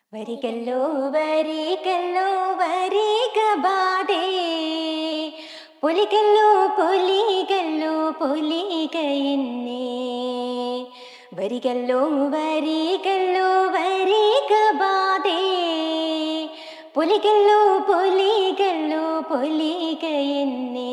വരികല്ലോ വരികല്ലോ വരിക ബാധേ പൊലികല്ലോ പൊലികല്ലോ പൊലിക എന്നെ വരികല്ലോ വരികല്ലോ വരിക ബാധേ പൊലികല്ലോ പൊലികല്ലോ പൊലിക എന്നെ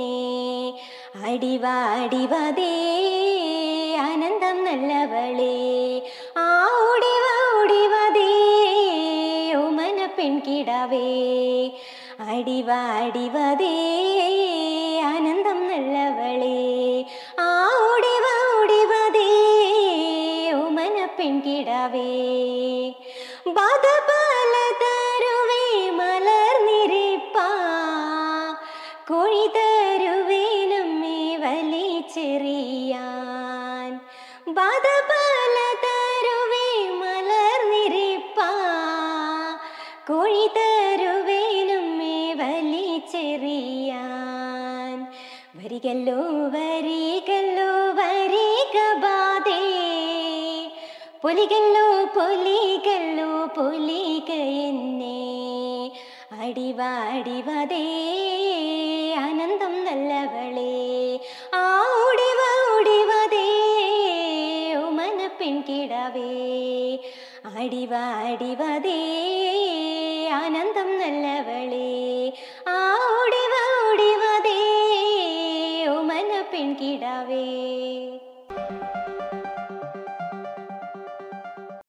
അടിവാടിവതേ ആനന്ദം നല്ലവളേ ആ ഓടിവ ഓടിവതേ ഓമന പെൺകിടാവേ അടിവാടിവതേ ആനന്ദം നല്ലവളേ ആ ഓടിവ ഓടിവതേ ഓമന പെൺകിടാവേ ബാധ പല തരുവേ മലർന്നിരിപ്പാ കോഴി തരുവേനമ്മേ വലിച്ചെറിയാൻ ബാധ പല തരുവേ മലർന്നിരിപ്പാ കോഴി തരുവേനമ്മേ വലിച്ചെറിയാൻ വരികല്ലോ വരികല്ലോ വരിക ബാധേ പൊലികല്ലോ പൊലികല്ലോ പൊലിക എന്നെ അടിവാടിവതേ ആനന്ദം നല്ലവളേ ആ ഓടിവ ഓടിവതേ ഓമന പെൺകിടാവേ അടിവാടിവതേ ആനന്ദം നല്ലവളേ ആ